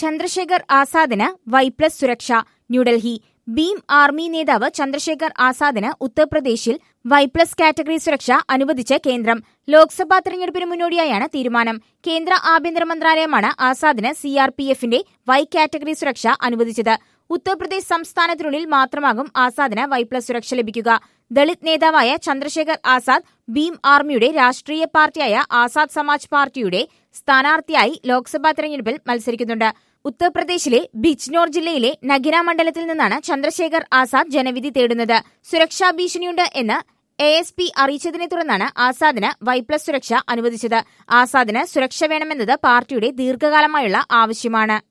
Chandrasekhar ആസാദിന് Y plus സുരക്ഷ New Delhi Bhim army നേതാവ് ചന്ദ്രശേഖർ ആസാദിന് ഉത്തർപ്രദേശിൽ വൈ പ്ലസ് കാറ്റഗറി സുരക്ഷ അനുവദിച്ച് കേന്ദ്രം ലോക്സഭാ തെരഞ്ഞെടുപ്പിന് മുന്നോടിയായാണ് തീരുമാനം കേന്ദ്ര ആഭ്യന്തര മന്ത്രാലയമാണ് ആസാദിന് സിആർപിഎഫിന്റെ വൈ കാറ്റഗറി സുരക്ഷ അനുവദിച്ചത് ഉത്തർപ്രദേശ് സംസ്ഥാനത്തിനുള്ളിൽ മാത്രമാകും ആസാദിന് വൈ പ്ലസ് സുരക്ഷ ലഭിക്കുക ദളിത് നേതാവായ ചന്ദ്രശേഖർ ആസാദ് ഭീം ആർമിയുടെ രാഷ്ട്രീയ പാർട്ടിയായ ആസാദ് സമാജ് പാർട്ടിയുടെ സ്ഥാനാർത്ഥിയായി ലോക്സഭാ തെരഞ്ഞെടുപ്പിൽ മത്സരിക്കുന്നുണ്ട് ഉത്തർപ്രദേശിലെ ബിജ്നോർ ജില്ലയിലെ നഗിര മണ്ഡലത്തിൽ നിന്നാണ് ചന്ദ്രശേഖർ ആസാദ് ജനവിധി തേടുന്നത് സുരക്ഷാ ഭീഷണിയുണ്ട് എന്ന് എ എസ് പി അറിയിച്ചതിനെ തുടർന്നാണ് ആസാദിന് വൈ പ്ലസ് സുരക്ഷ അനുവദിച്ചത് ആസാദിന് സുരക്ഷ വേണമെന്നത് പാർട്ടിയുടെ ദീർഘകാലമായുള്ള ആവശ്യമാണ്